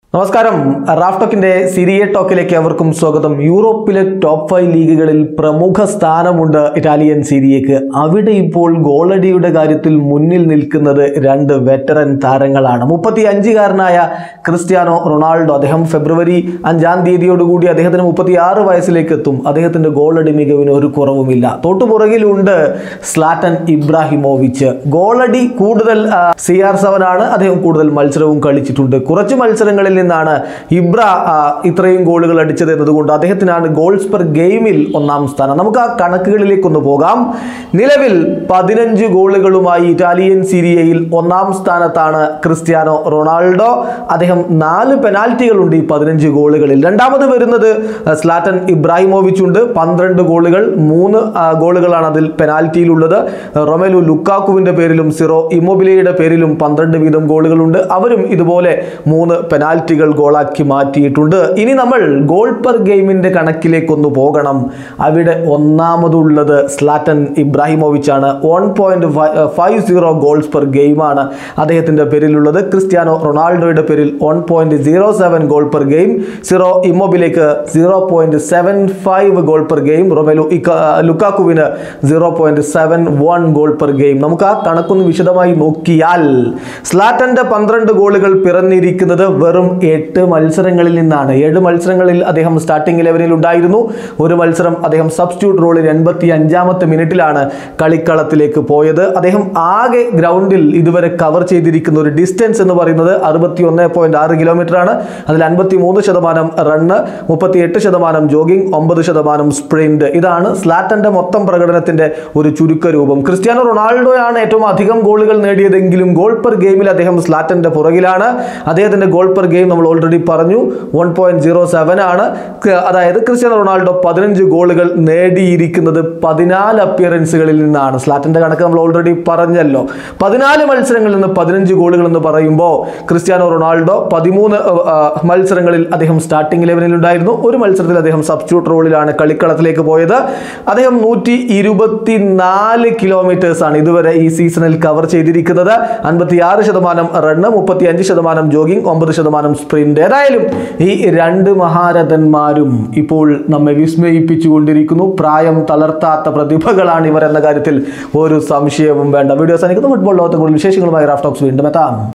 നമസ്കാരം റാഫ്ടോക്കിന്റെ സിരിയ ടോക്കിലേക്ക് അവർക്കും സ്വാഗതം യൂറോപ്പിലെ ടോപ്പ് ഫൈവ് ലീഗുകളിൽ പ്രമുഖ സ്ഥാനമുണ്ട് ഇറ്റാലിയൻ സിരിയക്ക് അവിടെ ഇപ്പോൾ ഗോളടിയുടെ കാര്യത്തിൽ മുന്നിൽ നിൽക്കുന്നത് രണ്ട് വെറ്ററൻ താരങ്ങളാണ് മുപ്പത്തി അഞ്ചുകാരനായ ക്രിസ്ത്യാനോ റൊണാൾഡോ അദ്ദേഹം ഫെബ്രുവരി അഞ്ചാം തീയതിയോടുകൂടി അദ്ദേഹത്തിന് മുപ്പത്തി ആറ് വയസ്സിലേക്ക് എത്തും അദ്ദേഹത്തിന്റെ ഗോളടി മികവിന് ഒരു കുറവുമില്ല തൊട്ടുപുറകിലുണ്ട് സ്ലാറ്റൻ ഇബ്രാഹിമോവിച്ച് ഗോളടി കൂടുതൽ സി ആർ സെവൻ ആണ് അദ്ദേഹം കൂടുതൽ മത്സരവും കളിച്ചിട്ടുണ്ട് കുറച്ച് മത്സരങ്ങളിൽ നിന്നാണ് ഇബ്ര ആ, ഇത്രയും ഗോളുകൾ അടിച്ചത് എന്നതുകൊണ്ട് അദ്ദേഹത്തിനാണ് ഗോൾസ് പെർ ഗെയിമിൽ ഒന്നാം സ്ഥാനം നമുക്ക് ആ കണക്കുകളിലേക്കൊന്ന് പോകാം നിലവിൽ പതിനഞ്ച് ഗോളുകളുമായി ഇറ്റാലിയൻ സീരിയയിൽ ഒന്നാം സ്ഥാനത്താണ് ക്രിസ്ത്യാനോ റൊണാൾഡോ അദ്ദേഹം നാല് പെനാൽറ്റികളുണ്ട് ഈ പതിനഞ്ച് ഗോളുകളിൽ രണ്ടാമത് വരുന്നത് സ്ലാറ്റൻ ഇബ്രാഹിമോവിച്ച് ഉണ്ട് പന്ത്രണ്ട് ഗോളുകൾ മൂന്ന് ആ, ഗോളുകളാണ് അതിൽ പെനാൽറ്റിയിലുള്ളത് റൊമേലു ലുക്കാക്കുവിന്റെ പേരിലും സിറോ ഇമോബിലയുടെ പേരിലും പന്ത്രണ്ട് വീതം ഗോളുകളുണ്ട് അവരും ഇതുപോലെ മൂന്ന് പെനാൽറ്റികൾ ഗോളാക്കി മാറ്റിയിട്ടുണ്ട് ഇനി നമ്മൾ ഗോൾ പെർ ഗെയിമിന്റെ കണക്കിലേക്കൊന്ന് പോകണം അവിടെ ഒന്നാമതുള്ളത് സ്ലാറ്റൻ ഇബ്രാഹിമോവിച്ച് ആണ് one point five zero goals per ഗെയിമാണ് അദ്ദേഹത്തിന്റെ പേരിലുള്ളത് ക്രിസ്ത്യാനോ റൊണാൾഡോയുടെ പേരിൽ one point zero seven goal per game Ciro ഇമ്മോബിലേക്ക് zero point seven five goal per game Romelu ഇക്ക- ലുക്കാക്കുവിന് zero point seven one goal per game നമുക്ക് ആ കണക്കൊന്ന് വിശദമായി നോക്കിയാൽ സ്ലാറ്റന്റെ പന്ത്രണ്ട് ഗോളുകൾ പിറന്നിരിക്കുന്നത് വെറും എട്ട് മത്സരങ്ങളിൽ നിന്നാണ് ഏഴ് മത്സരങ്ങളിൽ അദ്ദേഹം സ്റ്റാർട്ടിംഗ് ഇലവനിൽ ഉണ്ടായിരുന്നു ഒരു മത്സരം അദ്ദേഹം സബ്സ്റ്റിറ്റ്യൂട്ട് റോളിൽ എൺപത്തി അഞ്ചാമത്തെ മിനിറ്റിലാണ് കളിക്കളത്തിലേക്ക് പോയത് അദ്ദേഹം ആകെ ഗ്രൗണ്ടിൽ ഇതുവരെ കവർ ചെയ്തിരിക്കുന്ന ഒരു ഡിസ്റ്റൻസ് എന്ന് പറയുന്നത് അറുപത്തി ഒന്ന് പോയിന്റ് ആറ് കിലോമീറ്റർ ആണ് അതിൽ അൻപത്തി മൂന്ന് ശതമാനം റണ്ണ് മുപ്പത്തി എട്ട് ശതമാനം ജോഗിംഗ് ഒമ്പത് ശതമാനം സ്പ്രിന്റ് ഇതാണ് സ്ലാറ്റന്റെ മൊത്തം പ്രകടനത്തിന്റെ ഒരു ചുരുക്ക രൂപം ക്രിസ്ത്യാനോ റൊണാൾഡോയാണ് ഏറ്റവും അധികം ഗോളുകൾ നേടിയതെങ്കിലും ഗോൾ പെർ ഗെയിമിൽ അദ്ദേഹം സ്ലാറ്റന്റെ പുറകിലാണ് അദ്ദേഹത്തിന്റെ ഗോൾ പെർ ഗെയിം നമ്മൾ ഓൾറെഡി പറഞ്ഞു വൺ പോയിന്റ് സീറോ സെവൻ ആണ് ക- അതായത് ക്രിസ്ത്യാനോ റൊണാൾഡോ പതിനഞ്ച് ഗോളുകൾ നേടിയിരിക്കുന്നത് പതിനാല് അപ്പിയറൻസുകളിൽ നിന്നാണ് സ്ലാറ്റന്റെ കണക്ക് നമ്മൾ ഓൾറെഡി പറഞ്ഞല്ലോ പതിനാല് മത്സരങ്ങളിൽ നിന്ന് പതിനഞ്ച് ഗോളുകൾ എന്ന് പറയുമ്പോൾ ക്രിസ്ത്യാനോ റൊണാൾഡോ പതിമൂന്ന് അഹ്, ആഹ്, മത്സരങ്ങളിൽ അദ്ദേഹം സ്റ്റാർട്ടിംഗ് ഇലവനിൽ ഉണ്ടായിരുന്നു ഒരു മത്സരത്തിൽ അദ്ദേഹം സബ്സ്റ്റിറ്റ്യൂട്ട് റോളിലാണ് കളിക്കളത്തിലേക്ക് പോയത് അദ്ദേഹം നൂറ്റി ഇരുപത്തി നാല് കിലോമീറ്റേഴ്സ് ആണ് ഇതുവരെ ഈ സീസണിൽ കവർ ചെയ്തിരിക്കുന്നത് അൻപത്തി ആറ് ശതമാനം റണ്ണ് മുപ്പത്തി അഞ്ച് ശതമാനം ജോഗിംഗ് ഒമ്പത് ശതമാനം സ്പ്രിന്റ് ഏതായാലും ഈ രണ്ട് മഹാരഥന്മാരും ഇപ്പോൾ നമ്മെ വിസ്മയിപ്പിച്ചുകൊണ്ടിരിക്കുന്നു പ്രായം തളർത്താത്ത പ്രതിഭകളാണ് ഇവർ എന്ന കാര്യത്തിൽ ഒരു സംശയവും വേണ്ട വീഡിയോസ് എനിക്ക് ഫുട്ബോൾ ലോകത്തെ കൂടുതൽ വിശേഷങ്ങളുമായി റാഫ്റ്റോക്സ് വീണ്ടും എത്താം